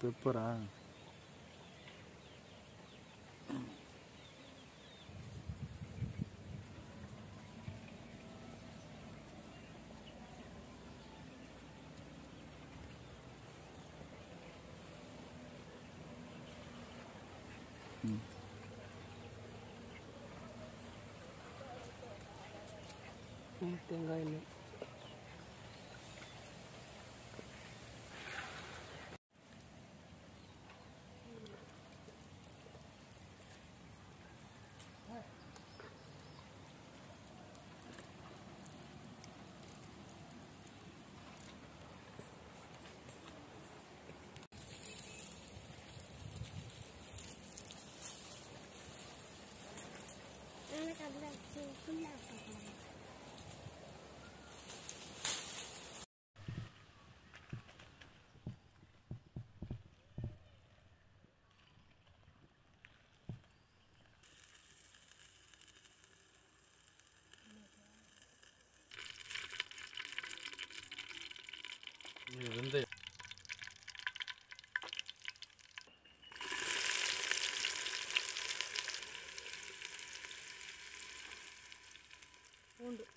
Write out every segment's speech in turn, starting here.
பெப்பரா தேங்காய் எண்ணெய் இது வெந்தயம் பூண்டு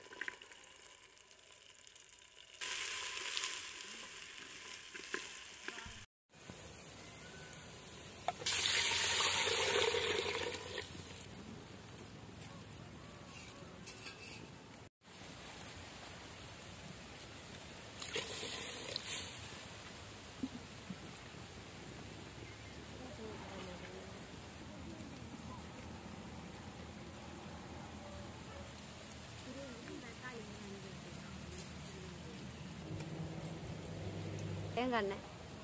தேங்காய் எண்ணெய்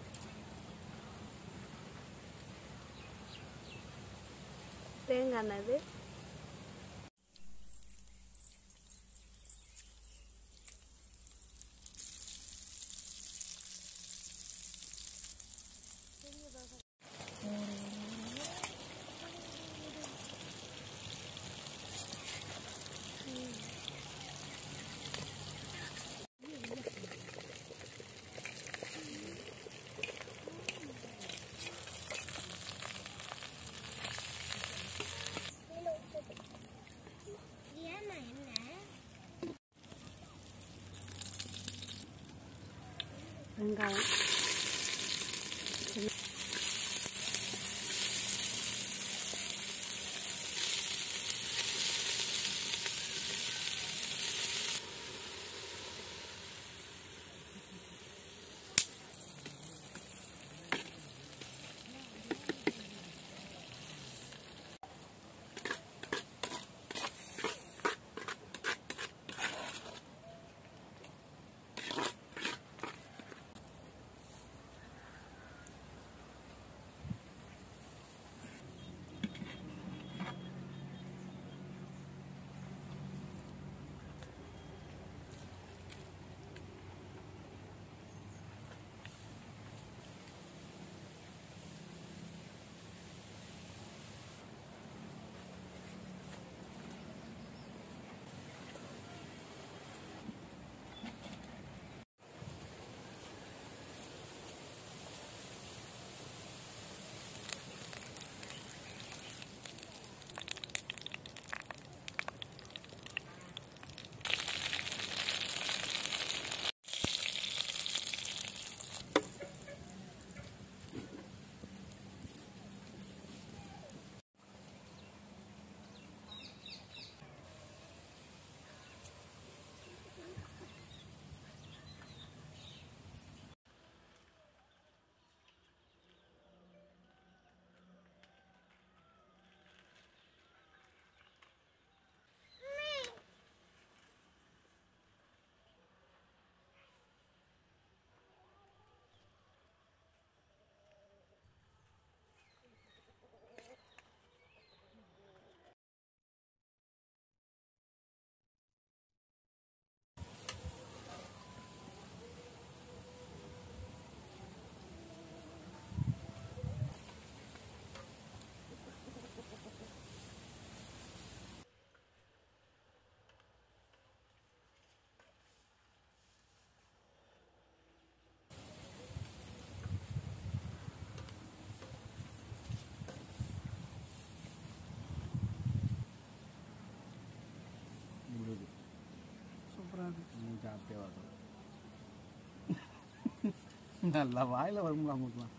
தேங்காய் எண்ணெய் இது வெங்காயம் நல்லா வாயில் வருங்களா அவங்களுக்குலாம்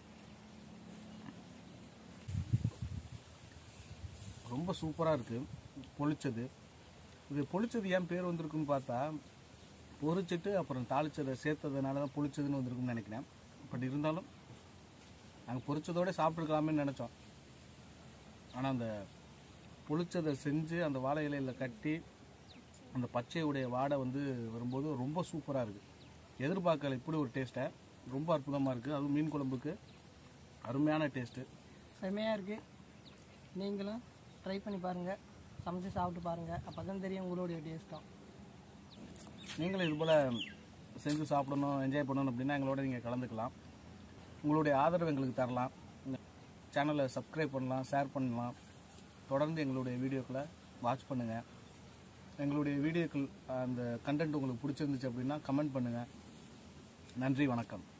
ரொம்ப சூப்பராக இருக்குது பொளிச்சது இது பொளிச்சது ஏன் பேர் வந்திருக்குன்னு பார்த்தா பொரிச்சிட்டு அப்புறம் தாளிச்சதை சேர்த்ததுனால தான் பொளிச்சதுன்னு வந்திருக்குன்னு நினைக்கிறேன் பட் இருந்தாலும் நாங்கள் பொரிச்சதோட சாப்பிட்ருக்கலாமே நினச்சோம் ஆனால் அந்த பொளிச்சதை செஞ்சு அந்த வாழை இலையில் கட்டி அந்த பச்சையுடைய வாடை வந்து வரும்போது ரொம்ப சூப்பராக இருக்குது எதிர்பார்க்கல இப்படி ஒரு டேஸ்ட்டை ரொம்ப அற்புதமாக இருக்குது அதுவும் மீன் குழம்புக்கு அருமையான டேஸ்ட்டு செம்மையாக இருக்குது நீங்களும் ட்ரை பண்ணி பாருங்கள் சமைச்சு சாப்பிட்டு பாருங்கள் அப்போ தான் தெரியும் உங்களுடைய டேஸ்ட்டும் நீங்களும் இது போல் செஞ்சு சாப்பிடணும் என்ஜாய் பண்ணணும் அப்படின்னா எங்களோட நீங்கள் கலந்துக்கலாம் உங்களுடைய ஆதரவு எங்களுக்கு தரலாம் சேனலை சப்ஸ்கிரைப் பண்ணலாம் ஷேர் பண்ணலாம் தொடர்ந்து எங்களுடைய வீடியோக்களை வாட்ச் பண்ணுங்கள் எங்களுடைய வீடியோக்கள் அந்த கண்டென்ட் உங்களுக்கு பிடிச்சிருந்துச்சு அப்படின்னா கமெண்ட் பண்ணுங்கள் நன்றி வணக்கம்